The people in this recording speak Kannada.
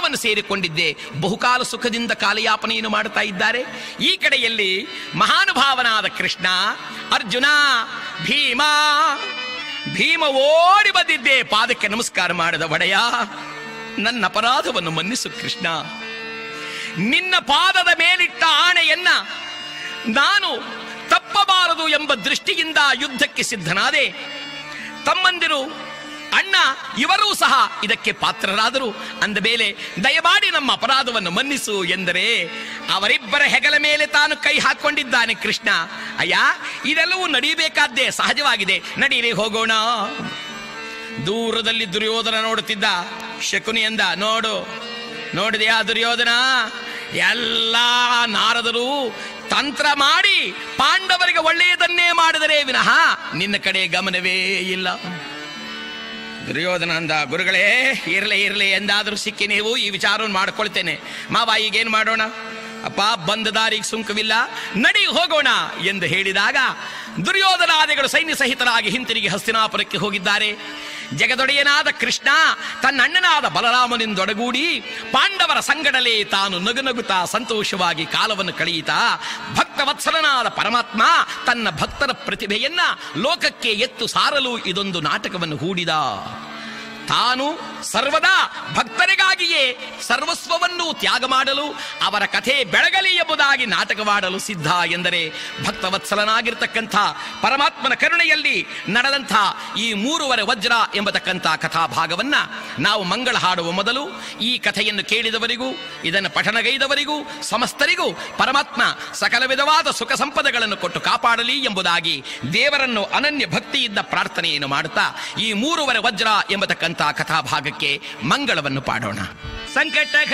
ಅಪರಾಧವನ್ನು ಸೇರಿಕೊಂಡಿದ್ದೆ ಬಹುಕಾಲ ಸುಖದಿಂದ ಕಾಲಯಾಪನೆಯನ್ನು ಮಾಡುತ್ತಾ ಇದ್ದಾರೆ ಈ ಕಡೆಯಲ್ಲಿ ಮಹಾನುಭಾವನಾದ ಕೃಷ್ಣ ಅರ್ಜುನ ಭೀಮ ಭೀಮ ಓಡಿ ಬಂದಿದ್ದೆ ಪಾದಕ್ಕೆ ನಮಸ್ಕಾರ ಮಾಡಿದ ಒಡೆಯ ನನ್ನ ಅಪರಾಧವನ್ನು ಮನ್ನಿಸು ಕೃಷ್ಣ ನಿನ್ನ ಪಾದದ ಮೇಲಿಟ್ಟ ಆಣೆಯನ್ನ ನಾನು ತಪ್ಪಬಾರದು ಎಂಬ ದೃಷ್ಟಿಯಿಂದ ಯುದ್ಧಕ್ಕೆ ಸಿದ್ಧನಾದೆ ತಮ್ಮಂದಿರು ಅಣ್ಣ ಇವರೂ ಸಹ ಇದಕ್ಕೆ ಪಾತ್ರರಾದರು ಅಂದ ಮೇಲೆ ದಯಮಾಡಿ ನಮ್ಮ ಅಪರಾಧವನ್ನು ಮನ್ನಿಸು ಎಂದರೆ ಅವರಿಬ್ಬರ ಹೆಗಲ ಮೇಲೆ ತಾನು ಕೈ ಹಾಕೊಂಡಿದ್ದಾನೆ ಕೃಷ್ಣ ಅಯ್ಯ ಇದೆಲ್ಲವೂ ನಡೀಬೇಕಾದ್ದೇ ಸಹಜವಾಗಿದೆ ನಡೀರಿ ಹೋಗೋಣ ದೂರದಲ್ಲಿ ದುರ್ಯೋಧನ ನೋಡುತ್ತಿದ್ದ ಶಕುನಿ ಎಂದ ನೋಡು ನೋಡಿದೆಯಾ ದುರ್ಯೋಧನ ಎಲ್ಲ ನಾರದರು ತಂತ್ರ ಮಾಡಿ ಪಾಂಡವರಿಗೆ ಒಳ್ಳೆಯದನ್ನೇ ಮಾಡಿದರೆ ವಿನಃ ನಿನ್ನ ಕಡೆ ಗಮನವೇ ಇಲ್ಲ ದುರ್ಯೋಧನ ಅಂದ ಗುರುಗಳೇ ಇರಲಿ ಇರಲಿ ಎಂದಾದರೂ ಸಿಕ್ಕಿ ನೀವು ಈ ವಿಚಾರವನ್ನು ಮಾಡ್ಕೊಳ್ತೇನೆ ಮಾವ ಈಗೇನು ಮಾಡೋಣ ಅಪ್ಪ ಬಂದ ದಾರಿಗೆ ಸುಂಕವಿಲ್ಲ ನಡಿ ಹೋಗೋಣ ಎಂದು ಹೇಳಿದಾಗ ದುರ್ಯೋಧನಾದಿಗಳು ಸೈನ್ಯ ಸಹಿತರಾಗಿ ಹಿಂತಿರುಗಿ ಹಸ್ತಿನಾಪುರಕ್ಕೆ ಹೋಗಿದ್ದಾರೆ ಜಗದೊಡೆಯನಾದ ಕೃಷ್ಣ ತನ್ನ ಅಣ್ಣನಾದ ಬಲರಾಮನಿಂದೊಡಗೂಡಿ ಪಾಂಡವರ ಸಂಗಡಲೇ ತಾನು ನಗುನಗುತ್ತಾ ಸಂತೋಷವಾಗಿ ಕಾಲವನ್ನು ಕಳೆಯುತ್ತಾ ಭಕ್ತವತ್ಸಲನಾದ ಪರಮಾತ್ಮ ತನ್ನ ಭಕ್ತರ ಪ್ರತಿಭೆಯನ್ನ ಲೋಕಕ್ಕೆ ಎತ್ತು ಸಾರಲು ಇದೊಂದು ನಾಟಕವನ್ನು ಹೂಡಿದ ತಾನು ಸರ್ವದಾ ಭಕ್ತರಿಗಾಗಿಯೇ ಸರ್ವಸ್ವವನ್ನು ತ್ಯಾಗ ಮಾಡಲು ಅವರ ಕಥೆ ಬೆಳಗಲಿ ಎಂಬುದಾಗಿ ನಾಟಕವಾಡಲು ಸಿದ್ಧ ಎಂದರೆ ಭಕ್ತವತ್ಸಲನಾಗಿರ್ತಕ್ಕಂಥ ಪರಮಾತ್ಮನ ಕರುಣೆಯಲ್ಲಿ ನಡೆದಂಥ ಈ ಮೂರುವರೆ ವಜ್ರ ಎಂಬತಕ್ಕಂಥ ಕಥಾಭಾಗವನ್ನ ನಾವು ಮಂಗಳ ಹಾಡುವ ಮೊದಲು ಈ ಕಥೆಯನ್ನು ಕೇಳಿದವರಿಗೂ ಇದನ್ನು ಪಠಣಗೈದವರಿಗೂ ಸಮಸ್ತರಿಗೂ ಪರಮಾತ್ಮ ಸಕಲ ವಿಧವಾದ ಸುಖ ಸಂಪದಗಳನ್ನು ಕೊಟ್ಟು ಕಾಪಾಡಲಿ ಎಂಬುದಾಗಿ ದೇವರನ್ನು ಅನನ್ಯ ಭಕ್ತಿಯಿಂದ ಪ್ರಾರ್ಥನೆಯನ್ನು ಮಾಡುತ್ತಾ ಈ ಮೂರುವರೆ ವಜ್ರ ಎಂಬತಕ್ಕಂಥ ಕಥಾಭಾಗಕ್ಕೆ ಮಂಗಳವನ್ನು ಪಾಡೋಣ ಸಂಕಟ